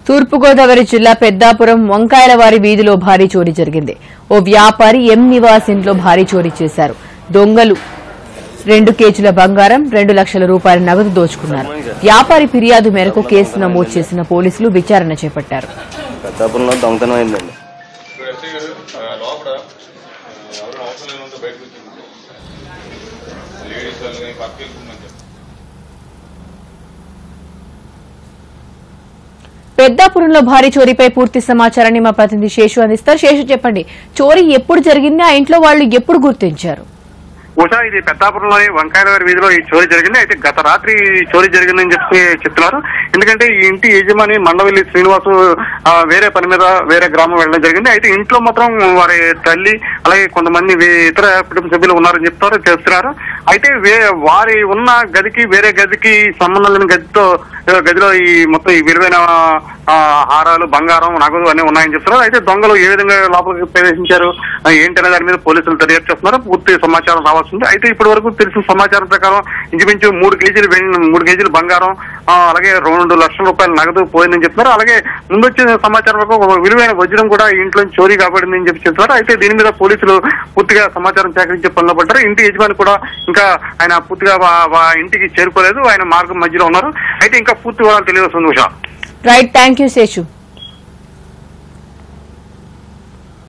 తూర్పుగోదావరి జిల్లా పెద్దాపురం వంకాయలవారి వీధిలో భారీ చోరీ జరిగింది ఓ వ్యాపారి ఎం నివాస్ ఇంట్లో భారీ చోరీ చేశారు దొంగలు రెండు కేజీల బంగారం రెండు లక్షల రూపాయల నగదు దోచుకున్నారు వ్యాపారి ఫిర్యాదు మేరకు కేసు నమోదు చేసిన పోలీసులు విచారణ చేపట్టారు పెద్దాపురంలో దొంగతనం అయిందండి ఇప్పుడు ఎస్ఐ గారు ఆ, లోపల ఆ, ఎవరు అవసరం లేనంత బయటకు వచ్చింది లేడీస్ వాళ్ళని పక్కకి వెళ్ళిపోమని చెప్పి పెద్దాపురంలో భారీ చోరీపై పూర్తి సమాచారాన్ని మా ప్రతినిధి శేషు అందిస్తారు శేషు చెప్పండి చోరీ ఎప్పుడు జరిగింది ఆ ఇంట్లో వాళ్ళు ఎప్పుడు గుర్తించారు ఉషా ఇది పెద్దాపురంలోని వంకాయలవారి వీధిలో ఈ చోరీ జరిగింది అయితే గత రాత్రి ఈ చోరీ జరిగిందని చెప్పి చెప్తున్నారు ఎందుకంటే ఈ ఇంటి యజమాని మండవల్లి శ్రీనివాసు ఆ, వేరే పని మీద వేరే గ్రామం వెళ్ళడం జరిగింది అయితే ఇంట్లో మాత్రం వారి తల్లి అలాగే కొంతమంది వే- ఇతర కుటుంబ సభ్యులు ఉన్నారని చెప్తారు చేస్తున్నారు అయితే వే- వారి ఉన్న గదికి వేరే గదికి సంబంధం లేని గదితో ఆ, గదిలో ఈ మొత్తం ఈ విలువైన ఆ, హారాలు బంగారం నగదు అన్ని ఉన్నాయని చెప్తున్నారు అయితే దొంగలు ఏ విధంగా లోపలికి ప్రవేశించారు ఆ, ఏంటనే దాని మీద పోలీసులు దర్యాప్తు చేస్తున్నారు పూర్తి సమాచారం రావాల్సింది అయితే ఇప్పటి వరకు తెలిసిన సమాచారం ప్రకారం ఇంచుమించు మూడు కేజీలు వెండి మూడు కేజీలు బంగారం ఆ, అలాగే రెండు లక్షల రూపాయల నగదు పోయిందని చెప్తున్నారు అలాగే ముందు వచ్చిన సమాచారం ప్రకారం ఒక విలువైన వజ్రం కూడా ఈ ఇంట్లో నుంచి చోరీ కాబడిందని చెప్పి చెప్తున్నారు అయితే దీని మీద పోలీసులు పూర్తిగా సమాచారం సేకరించే పనిలో పడ్డారు ఇంటి యజమాని కూడా ఇంకా ఆయన పూర్తిగా వా- వా ఇంటికి చేరుకోలేదు ఆయన మార్గం మధ్యలో ఉన్నారు అయితే ఇంకా పూర్తి వివరాలు తెలియవస్తుంది Usha right thank you Seshu